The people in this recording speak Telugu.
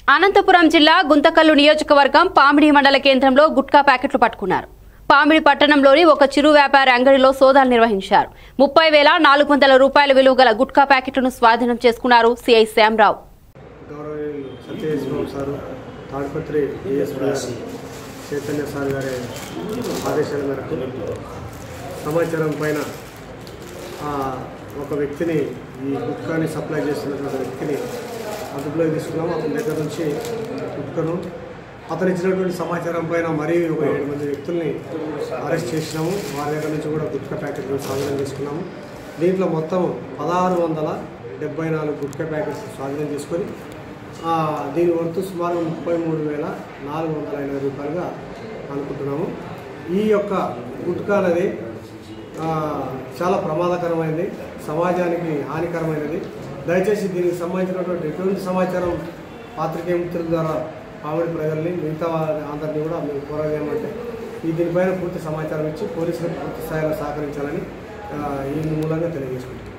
అనంతపురం జిల్లా గుంతకల్లు నియోజకవర్గం పామిడి మండల కేంద్రంలో గుట్కా ప్యాకెట్లు పట్టుకున్నారు పామిడి పట్టణంలోని ఒక చిరు వ్యాపార అంగడిలో సోదాలు నిర్వహించారు ముప్పై వేల నాలుగు వందల రూపాయల విలువ గల గుట్కా ప్యాకెట్లను స్వాధీనం చేసుకున్నారు సిఐ శ్యామరావు గౌరవనీయులు సత్యదేశ్వరం సారు తాడిపత్రి డిఎస్పీ గారు చైతన్య సార్ గారి ఆదేశాల మేరకు సమాచారం పైన ఆ, ఒక వ్యక్తిని ఈ గుట్కాని సప్లై చేస్తున్నటువంటి వ్యక్తిని అదుపులోకి తీసుకున్నాము అతని దగ్గర నుంచి గుట్కను అతను ఇచ్చినటువంటి సమాచారం పైన మరీ ఒక ఏడు మంది వ్యక్తుల్ని అరెస్ట్ చేసినాము వారి దగ్గర నుంచి కూడా గుట్కా ప్యాకెట్లు స్వాధీనం చేసుకున్నాము దీంట్లో మొత్తం పదహారు వందల డెబ్బై నాలుగు గుట్కా ప్యాకెట్స్ స్వాధీనం చేసుకొని ఆ, దీని వర్తు సుమారు ముప్పై మూడు వేల నాలుగు వందల ఎనభై రూపాయలుగా అనుకుంటున్నాము ఈ యొక్క గుట్కా అనేది ఆ, చాలా ప్రమాదకరమైనది సమాజానికి హానికరమైనది దయచేసి దీనికి సంబంధించినటువంటి ఎటువంటి సమాచారం పాత్రికేయ మిత్రుల ద్వారా ఆవిడ ప్రజల్ని మిగతా వారి అందరినీ కూడా మేము కోరేది ఏమంటే ఈ దీనిపైన పూర్తి సమాచారం ఇచ్చి పోలీసులకు పూర్తి స్థాయిలో సహకరించాలని ఆ, ఈ మూలంగా తెలియజేసుకుంటున్నాం